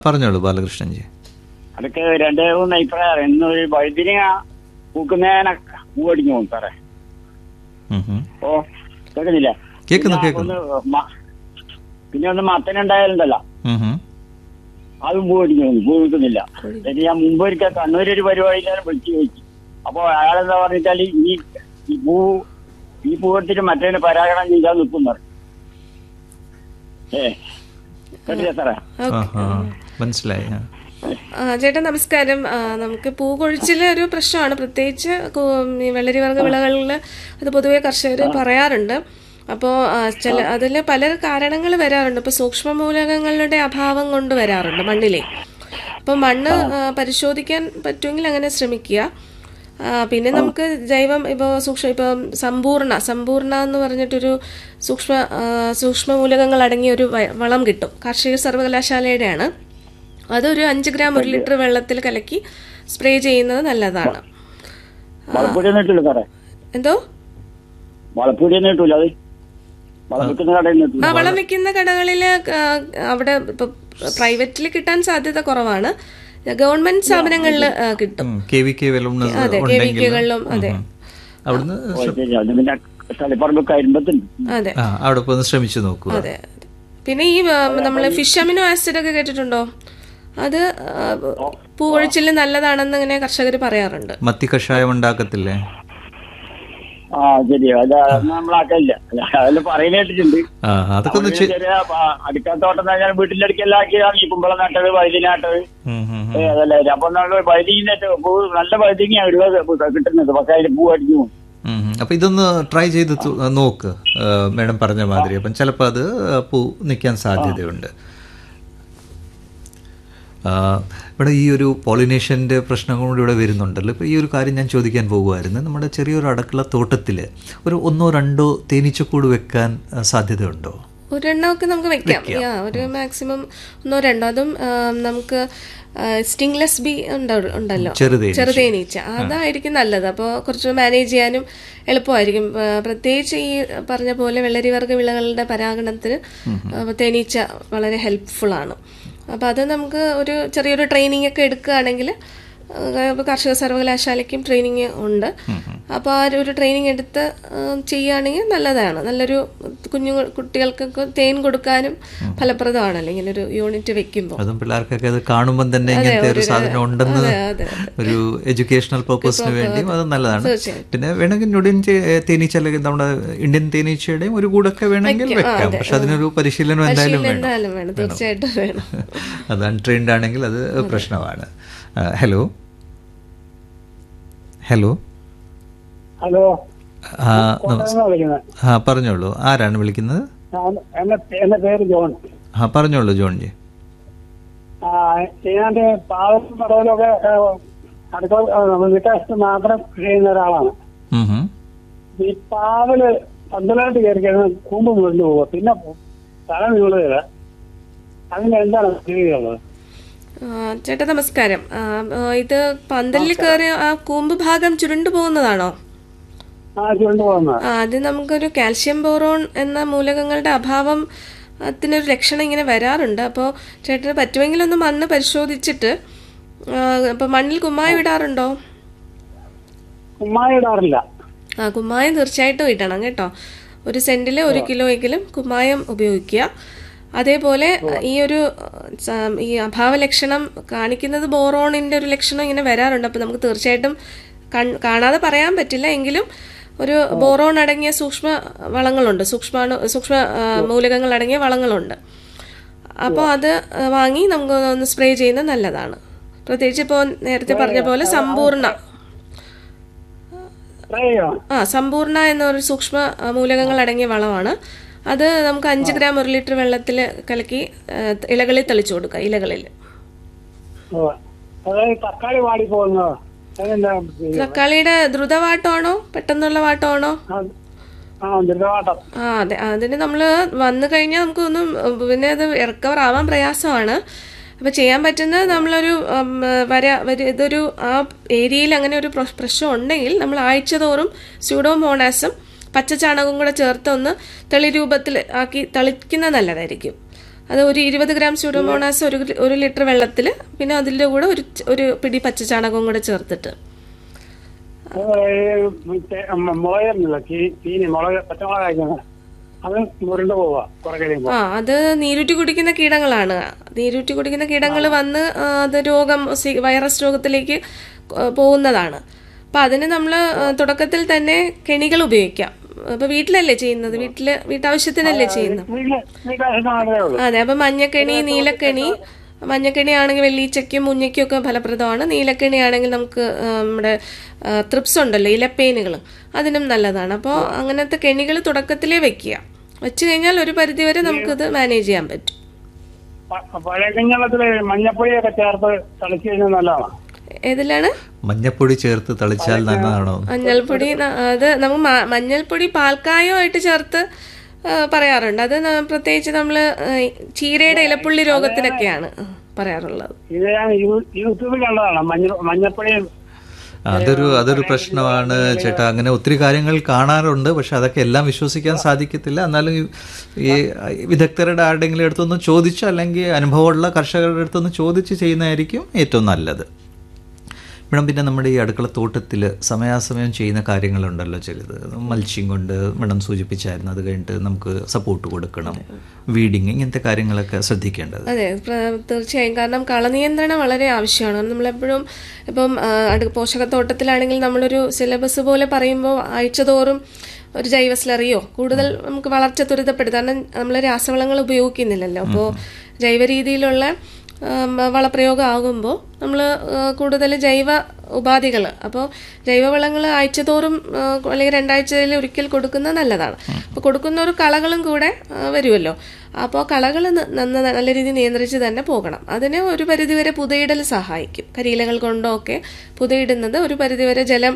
പറഞ്ഞോളൂ ബാലകൃഷ്ണൻജി അതൊക്കെ രണ്ടേ മൂന്ന് അഭിപ്രായം ഇന്നൊരു വഴുതിന പൂക്കുന്നതിനെ പൂവടിഞ്ഞു പോകും സാറേ ഉം ഉം. ഓ കേൾക്കുന്നില്ല കേൾക്കുന്നു, പിന്നെ കേൾക്കുന്നു. ഒന്ന് മ- പിന്നെ ഒന്ന് മത്തനുണ്ടായാലുണ്ടല്ലോ ഉം ഉം. അതും പൂവടിഞ്ഞു പോകും പൂ നിൽക്കുന്നില്ല എന്നിട്ട് ഞാൻ മുമ്പ് ഒരിക്കൽ കണ്ണൂർ ഒരു പരിപാടിയിലാണ് വിളിച്ചു ചോദിച്ചു അപ്പൊ അയാളെന്താ പറഞ്ഞാല് ഈ ഈ പൂ ഈ പൂ എടുത്തിട്ട് മറ്റേ പരാഗണം ചെയ്താൽ നിൽക്കുന്ന ഏ കേട്ടില്ല സാറേ ആഹാ. മനസ്സിലായി ആ. ആ, ചേട്ടാ നമസ്കാരം ആ, നമുക്ക് പൂ കൊഴിച്ചിൽ ഒരു പ്രശ്നമാണ് പ്രത്യേകിച്ച് കു- ഈ വെള്ളരിവർഗ വിളകളിൽ അത് പൊതുവെ കർഷകർ പറയാറുണ്ട് അപ്പോൾ ചില അതിൽ പല കാരണങ്ങൾ വരാറുണ്ട് ഇപ്പോൾ സൂക്ഷ്മ മൂലകങ്ങളുടെ അഭാവം കൊണ്ട് വരാറുണ്ട് മണ്ണിലെ അപ്പോൾ മണ്ണ് ആ, പരിശോധിക്കാൻ പറ്റുമെങ്കിൽ അങ്ങനെ ശ്രമിക്കുക ആ, പിന്നെ നമുക്ക് ജൈവം ഇപ്പോൾ സൂക്ഷ്മ ഇപ്പോൾ സമ്പൂർണ്ണ സമ്പൂർണ്ണ എന്ന് പറഞ്ഞിട്ടൊരു സൂക്ഷ്മ ആ, സൂക്ഷ്മ മൂലകങ്ങൾ അടങ്ങിയ ഒരു വ- വളം കിട്ടും കാർഷിക സർവകലാശാലയുടെയാണ് അതൊരു അഞ്ച് ഗ്രാം ഒരു ലിറ്റർ വെള്ളത്തിൽ കലക്കി സ്പ്രേ ചെയ്യുന്നത് നല്ലതാണ് വളപ്പൊടിയൊന്നും ഇട്ടില്ല സാറേ എന്തോ വളപ്പൊടിയൊന്നും ഇട്ടൂല അത് വളം വെക്കുന്ന കടയിൽ നിന്ന് ആ ഇട്ടൂല. വളം വെക്കുന്ന കടകളിൽ അവിടെ ഇപ്പൊ പ്രൈവറ്റിൽ കിട്ടാൻ സാധ്യത കുറവാണ് ഗവൺമെന്റ് സ്ഥാപനങ്ങളിൽ കിട്ടും ഉം. കെ വി കെ വല്ലതും അതെ കെ വി കെകളിലും അതെ അവിടുന്ന് ഓ, ശരി അത് പിന്നെ തളിപ്പറമ്പ് കരിമ്പത്തുണ്ട് അതെ ആ അവിടെ പോയി ഒന്ന് ശ്രമിച്ചു നോക്കുക അതെ അതെ. പിന്നെ ഈ നമ്മൾ ഫിഷ് അമിനോ ആസിഡ് ഒക്കെ കേട്ടിട്ടുണ്ടോ അത് ആ, പൂവൊഴിച്ചിൽ നല്ലതാണെന്ന് ഇങ്ങനെ കർഷകർ പറയാറുണ്ട് മത്തി കഷായം ഉണ്ടാക്കത്തില്ലേ ആ ശരി അത് നമ്മളാക്കില്ല അതെല്ലാം പറയുന്ന കേട്ടിട്ടുണ്ട് ആ അതൊക്കെ ഒന്ന് ചെ- ചെറിയ അടുക്കാത്തോട്ടം ഞാൻ വീട്ടിന്റെ അടുക്കെല്ലാം ആക്കിയതാണ് ഈ കുമ്പളം നട്ടത് വഴുതി നട്ടത് ഉം, ഉം, ഉം. ഏ, അതല്ല അപ്പൊ നമ്മൾ വഴുതിങ്ങിട്ട് പൂ നല്ല വഴുതിങ്ങ ഉള്ളത് കിട്ടുന്നത് പക്ഷെ അതിൽ പൂ അടിച്ചു പോകും ഉം, ഉം. അപ്പൊ ഇതൊന്ന് ട്രൈ ചെയ്ത് തു- നോക്ക് ആ, മേഡം പറഞ്ഞ മാതിരി അപ്പം ചിലപ്പോൾ അത് ആ, പൂ നിൽക്കാൻ സാധ്യതയുണ്ട് ആ, ഇവിടെ ഈ ഒരു പോളിനേഷൻ്റെ പ്രശ്നം കൂടി ഇവിടെ വരുന്നുണ്ടല്ലോ ഇപ്പോൾ ഈ ഒരു കാര്യം ഞാൻ ചോദിക്കാൻ പോകുമായിരുന്നു നമ്മുടെ ചെറിയൊരു അടുക്കള തോട്ടത്തിൽ ഒരു ഒന്നോ രണ്ടോ തേനീച്ചക്കൂട് വെക്കാൻ ആ, സാധ്യതയുണ്ടോ ഒരെണ്ണമൊക്കെ നമുക്ക് വെക്കാം യാ ഒരു മാക്സിമം ഒന്നോ രണ്ടോ അതും ആ, നമുക്ക് സ്റ്റിംഗ്ലെസ് ബി ഉണ്ടല്ലോ ചെറുതേനീച്ച. ചെറുതേനീച്ച അതായിരിക്കും നല്ലത് അപ്പോൾ കുറച്ച് മാനേജ് ചെയ്യാനും എളുപ്പമായിരിക്കും ആ, പ്രത്യേകിച്ച് ഈ പറഞ്ഞ പോലെ വെള്ളരിവർഗ വിളകളുടെ പരാഗണത്തിന് ആ, തേനീച്ച വളരെ ഹെൽപ്ഫുൾ ആണ് അപ്പോൾ അത് നമുക്ക് ഒരു ചെറിയൊരു ട്രെയിനിങ് ഒക്കെ എടുക്കുകയാണെങ്കിൽ ഇപ്പോൾ കാർഷിക സർവകലാശാലയ്ക്കും ട്രെയിനിങ് ഉണ്ട് അപ്പോൾ ആ ഒരു ട്രെയിനിങ് എടുത്ത് ആ, ചെയ്യുകയാണെങ്കിൽ നല്ലതാണ് നല്ലൊരു കുഞ്ഞു കുട്ടികൾക്കൊക്കെ തേൻ കൊടുക്കാനും ഫലപ്രദമാണല്ലോ ഇങ്ങനെ ഒരു യൂണിറ്റ് വെക്കുമ്പോൾ അതും പിള്ളേർക്കൊക്കെ അത് കാണുമ്പം തന്നെ ഇങ്ങനത്തെ ഒരു സാധനം ഉണ്ടെന്ന് അതെ, അതെ, ഒരു എഡ്യൂക്കേഷണൽ പർപ്പസിന് വേണ്ടിയും അത് നല്ലതാണ് തീർച്ചയായും. പിന്നെ വേണമെങ്കിൽ ഞൊടിയൻ ചെ- തേനീച്ച അല്ലെങ്കിൽ നമ്മുടെ ഇന്ത്യൻ തേനീച്ചയുടെയും ഒരു കൂടൊക്കെ വേണമെങ്കിൽ വെക്കാം പക്ഷെ അതിനൊരു പരിശീലനം എന്തായാലും വേണം എന്തായാലും വേണം തീർച്ചയായിട്ടും വേണം അത് അൺട്രെയിൻഡ് ആണെങ്കിൽ അത് പ്രശ്നമാണ് ആ, ഹലോ ഹലോ ഹലോ ആ നമസ്- വിളിക്കുന്നത് ആ പറഞ്ഞോളൂ ആരാണ് വിളിക്കുന്നത് എന്റെ എന്റെ പേര് ജോൺ ആ പറഞ്ഞോളൂ ജോൺജി ഞാൻ പാവം പടവലൊക്കെ അടുക്കള വീട്ടാശത്ത് മാത്രം കൃഷി ചെയ്യുന്ന ഒരാളാണ് ഉം ഹും. ഈ പാവല് പന്തലായിട്ട് കയറി കഴിഞ്ഞാൽ കൂമ്പ് മുറിഞ്ഞു പോവുക പിന്നെ തല നീളുകയില്ല അതിന് എന്താണ് ചെയ്യുള്ളത് ആ, ചേട്ടാ നമസ്കാരം ആ, ആ, ഇത് പന്തലിൽ കയറി ആ കൂമ്പ് ഭാഗം ചുരുണ്ടു പോകുന്നതാണോ ആ ചുരുണ്ടു പോകുന്നത് ആ, അത് നമുക്കൊരു കാൽഷ്യം ബോറോൺ എന്ന മൂലകങ്ങളുടെ അഭാവം അതിനൊരു ലക്ഷണം ഇങ്ങനെ വരാറുണ്ട് അപ്പോൾ ചേട്ടന് പറ്റുമെങ്കിൽ ഒന്ന് മണ്ണ് പരിശോധിച്ചിട്ട് അപ്പോൾ മണ്ണിൽ കുമ്മായം ഇടാറുണ്ടോ കുമ്മായി ഇടാറില്ല ആ കുമ്മായം തീർച്ചയായിട്ടും ഇടണം കേട്ടോ ഒരു സെന്റിൽ ഒരു കിലോ എങ്കിലും കുമ്മായം ഉപയോഗിക്കുക അതേപോലെ ഈ ഒരു സ- ഈ അഭാവ ലക്ഷണം കാണിക്കുന്നത് ബോറോണിന്റെ ഒരു ലക്ഷണം ഇങ്ങനെ വരാറുണ്ട് അപ്പോൾ നമുക്ക് തീർച്ചയായിട്ടും കൺ- കാണാതെ പറയാൻ പറ്റില്ല എങ്കിലും ഒരു ബോറോൺ അടങ്ങിയ സൂക്ഷ്മ വളങ്ങളുണ്ട് സൂക്ഷ്മാണു സൂക്ഷ്മ ആ, മൂലകങ്ങൾ അടങ്ങിയ വളങ്ങളുണ്ട് അപ്പോൾ അത് ആ, വാങ്ങി നമുക്ക് ഒന്ന് സ്പ്രേ ചെയ്യുന്നത് നല്ലതാണ് പ്രത്യേകിച്ച് ഇപ്പോൾ നേരത്തെ പറഞ്ഞ പോലെ സമ്പൂർണ്ണ ട്രൈ ചെയ്യണം ആ സമ്പൂർണ്ണ എന്നൊരു സൂക്ഷ്മ ആ, മൂലകങ്ങൾ അടങ്ങിയ വളമാണ് അത് നമുക്ക് അഞ്ച് ഗ്രാം ഒരു ലിറ്റർ വെള്ളത്തിൽ കലക്കി ആ, ഇലകളിൽ തെളിച്ചു കൊടുക്കുക ഇലകളിൽ ഓ. അതായത് തക്കാളി വാടി പോകുന്നത് അതെന്താ ചെയ്യുക? തക്കാളിയുടെ ദ്രുതവാട്ടമാണോ പെട്ടെന്നുള്ള വാട്ടമാണോ ആ, ആ ദൃഢവാട്ടം ആ അതെ അതിന് നമ്മൾ വന്നു കഴിഞ്ഞാൽ നമുക്കൊന്നും ഉം, പിന്നെ അത് റിക്കവർ ആവാൻ പ്രയാസമാണ് അപ്പോൾ ചെയ്യാൻ പറ്റുന്നത് നമ്മളൊരു ഉം, വര ഒരു- ഇതൊരു ആ ഏരിയയിൽ അങ്ങനെ ഒരു പ്രശ്- പ്രശ്നം ഉണ്ടെങ്കിൽ നമ്മൾ ആഴ്ച തോറും സ്യൂഡോമോണാസും പച്ച ചാണകവും കൂടെ ചേർത്ത് ഒന്ന് തെളി രൂപത്തിൽ ആക്കി തളിക്കുന്നത് നല്ലതായിരിക്കും അത് ഒരു ഇരുപത് ഗ്രാം സ്യൂഡോമോണാസ് ഒരു ഒരു ലിറ്റർ വെള്ളത്തിൽ പിന്നെ അതിൻ്റെ കൂടെ ഒരു ച- ഒരു പിടി പച്ചച്ചാണകവും കൂടെ ചേർത്തിട്ട് മുളകല്ല ചീനി മുളക് പച്ചമുളക് കഴിക്കുന്നത് അത് മുരുണ്ട് പോവാ കുറെ കഴിയുമ്പോ ആ അത് നീരൂറ്റി കുടിക്കുന്ന കീടങ്ങളാണ് നീരൂറ്റി കുടിക്കുന്ന കീടങ്ങൾ വന്ന് ആ, അത് രോഗം സി- വൈറസ് രോഗത്തിലേക്ക് ആ, പോകുന്നതാണ് അപ്പൊ അതിന് നമ്മൾ തുടക്കത്തിൽ തന്നെ കെണികൾ ഉപയോഗിക്കാം അപ്പൊ വീട്ടിലല്ലേ ചെയ്യുന്നത് വീട്ടില് വീട്ടാവശ്യത്തിനല്ലേ ചെയ്യുന്നത് വീട്ടില് വീട്ടാവശ്യം മാത്രമേ ഉള്ളൂ അതെ അപ്പൊ മഞ്ഞക്കെണി നീലക്കെണി മഞ്ഞക്കെണി ആണെങ്കിൽ വെള്ളീച്ചയ്ക്കും മുഞ്ഞയ്ക്കും ഒക്കെ ഫലപ്രദമാണ് നീലക്കെണി ആണെങ്കിൽ നമുക്ക് ആ, നമ്മുടെ ത്രിപ്സ് ഉണ്ടല്ലോ ഇലപ്പേനുകൾ അതിനും നല്ലതാണ് അപ്പോൾ അങ്ങനത്തെ കെണികൾ തുടക്കത്തിലേ വെക്കുക വെച്ച് കഴിഞ്ഞാൽ ഒരു പരിധിവരെ നമുക്കിത് മാനേജ് ചെയ്യാൻ പറ്റും പ- പഴയ കഞ്ഞവെള്ളത്തില് മഞ്ഞപ്പൊടിയൊക്കെ ചേർത്ത് തളിച്ചു കഴിഞ്ഞാൽ നല്ലതാണ് ഏതിലാണ് മഞ്ഞപ്പൊടി ചേർത്ത് തളിച്ചാൽ നല്ലതാണോ മഞ്ഞൾപ്പൊടി ന- അത് നമുക്ക് മ- മഞ്ഞൾപ്പൊടി പാൽക്കായമായിട്ട് ചേർത്ത് ആ, പറയാറുണ്ട് അത് ന- പ്രത്യേകിച്ച് നമ്മൾ ചീരയുടെ ഇലപ്പുള്ളി രോഗത്തിനൊക്കെയാണ് പറയാറുള്ളത് ഇത് ഞാൻ യൂ- യൂട്യൂബിൽ കണ്ടതാണ് മഞ്ഞ മഞ്ഞപ്പൊടിയും അതൊരു അതൊരു പ്രശ്നമാണ് ചേട്ടാ അങ്ങനെ ഒത്തിരി കാര്യങ്ങൾ കാണാറുണ്ട് പക്ഷെ അതൊക്കെ എല്ലാം വിശ്വസിക്കാൻ സാധിക്കത്തില്ല എന്നാലും ഈ- ഈ വിദഗ്ധരുടെ ആരുടെങ്കിലും അടുത്തൊന്ന് ചോദിച്ച് അല്ലെങ്കിൽ അനുഭവമുള്ള കർഷകരുടെ അടുത്തൊന്ന് ചോദിച്ച് ചെയ്യുന്നതായിരിക്കും ഏറ്റവും നല്ലത് മേഡം പിന്നെ നമ്മുടെ ഈ അടുക്കള തോട്ടത്തിൽ സമയാസമയം ചെയ്യുന്ന കാര്യങ്ങളുണ്ടല്ലോ ചിലത് മൽച്ചിങ് കൊണ്ട് മേഡം സൂചിപ്പിച്ചായിരുന്നു അത് കഴിഞ്ഞിട്ട് നമുക്ക് സപ്പോർട്ട് കൊടുക്കണം വീഡിങ് ഇങ്ങനത്തെ കാര്യങ്ങളൊക്കെ ശ്രദ്ധിക്കേണ്ടത് അതെ പ്ര- തീർച്ചയായും കാരണം കളനിയന്ത്രണം വളരെ ആവശ്യമാണ് നമ്മളെപ്പോഴും ഇപ്പം ആ, അടു പോഷകത്തോട്ടത്തിലാണെങ്കിൽ നമ്മളൊരു സിലബസ് പോലെ പറയുമ്പോൾ ആഴ്ചതോറും ഒരു ജൈവ സ്ലറിയോ കൂടുതൽ നമുക്ക് വളർച്ച ത്വരിതപ്പെടുത്താം കാരണം നമ്മൾ രാസവളങ്ങൾ ഉപയോഗിക്കുന്നില്ലല്ലോ അപ്പോൾ ജൈവ രീതിയിലുള്ള ആം, വളപ്രയോഗം ആകുമ്പോൾ നമ്മൾ കൂടുതൽ ജൈവ ഉപാധികൾ അപ്പോൾ ജൈവവളങ്ങൾ ആഴ്ചതോറും ആ, അല്ലെങ്കിൽ രണ്ടാഴ്ചയിൽ ഒരിക്കൽ കൊടുക്കുന്നത് നല്ലതാണ് അപ്പോൾ കൊടുക്കുന്ന ഒരു കളകളും കൂടെ ആ, വരുമല്ലോ അപ്പോൾ കളകൾ നന്ന നല്ല രീതിയിൽ നിയന്ത്രിച്ച് തന്നെ പോകണം അതിന് ഒരു പരിധിവരെ പുതയിടൽ സഹായിക്കും കരിയിലകൾ കൊണ്ടോ ഒക്കെ പുതയിടുന്നത് ഒരു പരിധിവരെ ജലം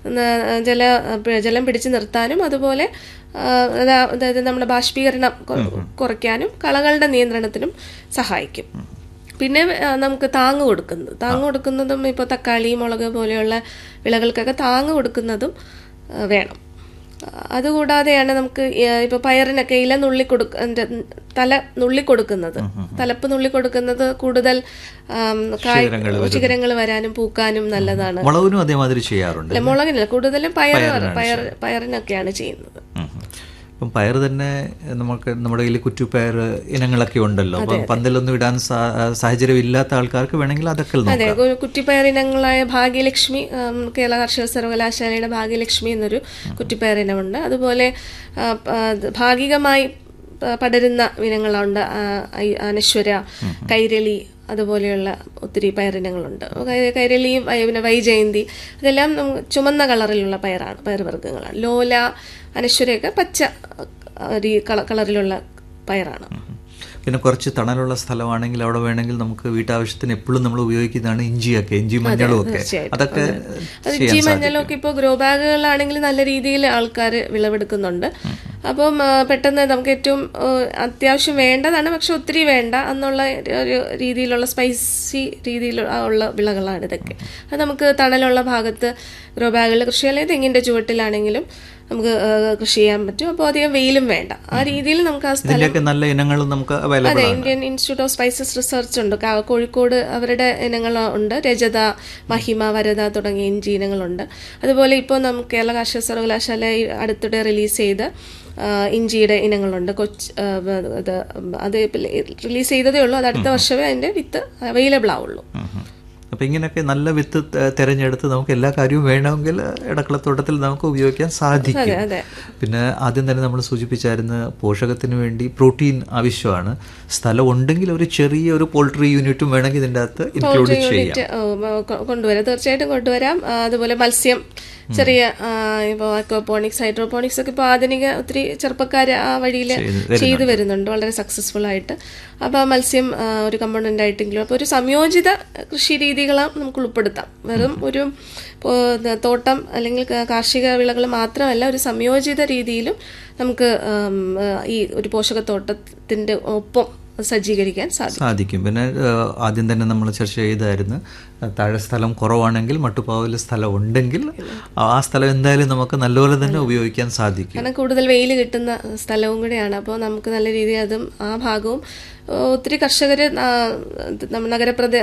ന- ജല ജലം പിടിച്ചു നിർത്താനും അതുപോലെ ആ, അതാ- അതായത് നമ്മുടെ ബാഷ്പീകരണം കൊ- കുറയ്ക്കാനും കളകളുടെ നിയന്ത്രണത്തിനും സഹായിക്കും പിന്നെ ആ, നമുക്ക് താങ്ങ് കൊടുക്കുന്നത് താങ്ങ് കൊടുക്കുന്നതും ഇപ്പോൾ തക്കാളി മുളക് പോലെയുള്ള വിളകൾക്കൊക്കെ താങ്ങ് കൊടുക്കുന്നതും ആ, വേണം ആ, അതുകൂടാതെയാണ് നമുക്ക് ഇപ്പോൾ പയറിനൊക്കെ ഇല നുള്ളി കൊടുക്ക അതിന്റെ തല നുള്ളി കൊടുക്കുന്നത് തലപ്പ് നുള്ളി കൊടുക്കുന്നത് കൂടുതൽ ആം, കായ് ശിഖരങ്ങൾ വരാനും പൂക്കാനും നല്ലതാണ് മുളകിനും അതേമാതിരി ചെയ്യാറുണ്ട് അല്ല മുളകിനല്ല കൂടുതലും പയർ പയർ പയറിനൊക്കെയാണ് ചെയ്യുന്നത് ഉം. ഇപ്പം പയർ തന്നെ നമുക്ക് നമ്മുടെ കയ്യിൽ കുറ്റുപയർ ഇനങ്ങളൊക്കെ ഉണ്ടല്ലോ അപ്പം പന്തലൊന്നും ഇടാൻ സാ- സാഹചര്യം ഇല്ലാത്ത ആൾക്കാർക്ക് വേണമെങ്കിൽ അതൊക്കെ നോക്കാം അതെ ഒരു കുറ്റിപ്പയർ ഇനങ്ങളായ ഭാഗ്യലക്ഷ്മി ഉം, കേരള കർഷക സർവകലാശാലയുടെ ഭാഗ്യലക്ഷ്മി എന്നൊരു കുറ്റിപ്പയർ ഇനമുണ്ട് അതുപോലെ ആ, പ- അത് ഭാഗികമായി പ- പടരുന്ന ഇനങ്ങളുണ്ട് ആ, ഐ- അനശ്വര കൈരളി അതുപോലെയുള്ള ഒത്തിരി പയറിനങ്ങളുണ്ട് കൈ- കൈരളിയും വൈ- പിന്നെ വൈജയന്തി അതെല്ലാം നമുക്ക് ചുമന്ന കളറിലുള്ള പയറാണ് പയർവർഗ്ഗങ്ങളാണ് ലോല അനശ്വരയൊക്കെ പച്ച ആ, ഒരു കള- കളറിലുള്ള പയറാണ് പിന്നെ കുറച്ച് തണലുള്ള സ്ഥലമാണെങ്കിൽ അവിടെ വേണമെങ്കിൽ നമുക്ക് വീട്ടാവശ്യത്തിന് എപ്പോഴും നമ്മൾ ഉപയോഗിക്കുന്നതാണ് ഇഞ്ചിയൊക്കെ ഇഞ്ചി മഞ്ഞളും ഒക്കെ തീർച്ചയായിട്ടും. അതൊക്കെ അത് ചെയ്യാൻ ഇഞ്ചി സാധിക്കും മഞ്ഞളൊക്കെ ഇപ്പോൾ ഗ്രോ ബാഗുകളാണെങ്കിൽ നല്ല രീതിയിൽ ആൾക്കാർ വിളവെടുക്കുന്നുണ്ട് അപ്പം ആ, പെട്ടെന്ന് നമുക്ക് ഏറ്റവും ആ, അത്യാവശ്യം വേണ്ടതാണ് പക്ഷെ ഒത്തിരി വേണ്ട എന്നുള്ള ഒരു രീതിയിലുള്ള സ്പൈസി രീതിയിൽ ഉള്ള വിളകളാണ് ഇതൊക്കെ അത് നമുക്ക് തണലുള്ള ഭാഗത്ത് ഗ്രോ ബാഗുകൾ കൃഷി അല്ലെങ്കിൽ തെങ്ങിന്റെ ചുവട്ടിലാണെങ്കിലും നമുക്ക് ആ, കൃഷി ചെയ്യാൻ പറ്റും അപ്പോൾ അധികം വെയിലും വേണ്ട ആ രീതിയിൽ നമുക്ക് ആ സ്ഥലം ഇതിന്റെയൊക്കെ നല്ല ഇനങ്ങളും നമുക്ക് അവൈലബിൾ അതെ ആണ് Indian Institute of Spices Research ഉണ്ട് കാ- കോഴിക്കോട് അവരുടെ ഇനങ്ങൾ ഉണ്ട് രജത മഹിമ വരദ തുടങ്ങിയ ഇഞ്ചി ഇനങ്ങളുണ്ട് അതുപോലെ ഇപ്പോൾ നമുക്ക് കേരള കാർഷിക സർവകലാശാല ഈ അടുത്തിടെ റിലീസ് ചെയ്ത ആ, ഇഞ്ചിയുടെ ഇനങ്ങളുണ്ട് കൊച്ച് ആ, അത് അത് റിലീസ് ചെയ്തതേ ഉള്ളൂ അത് അടുത്ത വർഷമേ അതിന്റെ വിത്ത് അവൈലബിൾ ആവുള്ളൂ ഉം ഉം. അപ്പൊ ഇങ്ങനെയൊക്കെ നല്ല വിത്ത് ത- തെരഞ്ഞെടുത്ത് നമുക്ക് എല്ലാ കാര്യവും വേണമെങ്കിൽ ഇടക്കളത്തോട്ടത്തിൽ നമുക്ക് ഉപയോഗിക്കാൻ സാധിക്കും അതെ പിന്നെ ആദ്യം തന്നെ നമ്മൾ സൂചിപ്പിച്ചായിരുന്നു പോഷകത്തിന് വേണ്ടി പ്രോട്ടീൻ ആവശ്യമാണ് സ്ഥലം ഉണ്ടെങ്കിൽ ഒരു ചെറിയ ഒരു പോൾട്രി യൂണിറ്റും വേണമെങ്കിൽ ഇതിൻ്റെ അകത്ത് ഇൻക്ലൂഡ് ചെയ്യാം യൂണിറ്റ് കൊ- കൊണ്ടുവരാം തീർച്ചയായിട്ടും കൊണ്ടുവരാം ആ, അതുപോലെ മത്സ്യം ചെറിയ ഇപ്പോൾ അക്വപോണിക്സ് ഹൈഡ്രോപോണിക്സ് ഒക്കെ ഇപ്പോൾ ആധുനിക ഒത്തിരി ചെറുപ്പക്കാർ ആ വഴിയിൽ ചെയ്തു വരുന്നുണ്ട് വളരെ സക്സസ്ഫുൾ ആയിട്ട് അപ്പോൾ ആ മത്സ്യം ആ, ഒരു കമ്പോണൻ്റ് ആയിട്ടെങ്കിലും അപ്പോൾ ഒരു സംയോജിത കൃഷി രീതികളും നമുക്ക് ഉൾപ്പെടുത്താം വെറും ഒരു ഇപ്പോ, ന- തോട്ടം അല്ലെങ്കിൽ ക- കാർഷിക വിളകൾ മാത്രമല്ല ഒരു സംയോജിത രീതിയിലും നമുക്ക് ആം, ആ, ഈ ഒരു പോഷകത്തോട്ടത്തിൻ്റെ ഒപ്പം സജ്ജീകരിക്കാൻ സാധിക്കും സാധിക്കും പിന്നെ ഏഹ്, ആദ്യം തന്നെ നമ്മൾ ചർച്ച ചെയ്തായിരുന്നു താഴെ സ്ഥലം കുറവാണെങ്കിൽ മട്ടുപ്പാവിൽ സ്ഥലം ഉണ്ടെങ്കിൽ ആ സ്ഥലം എന്തായാലും നമുക്ക് നല്ലപോലെ തന്നെ ഉപയോഗിക്കാൻ സാധിക്കും കാരണം കൂടുതൽ വെയിൽ കിട്ടുന്ന സ്ഥലവും കൂടെയാണ് അപ്പോൾ നമുക്ക് നല്ല രീതിയിൽ അതും ആ ഭാഗവും ഏഹ്, ഒത്തിരി കർഷകർ നഗരപ്രദേ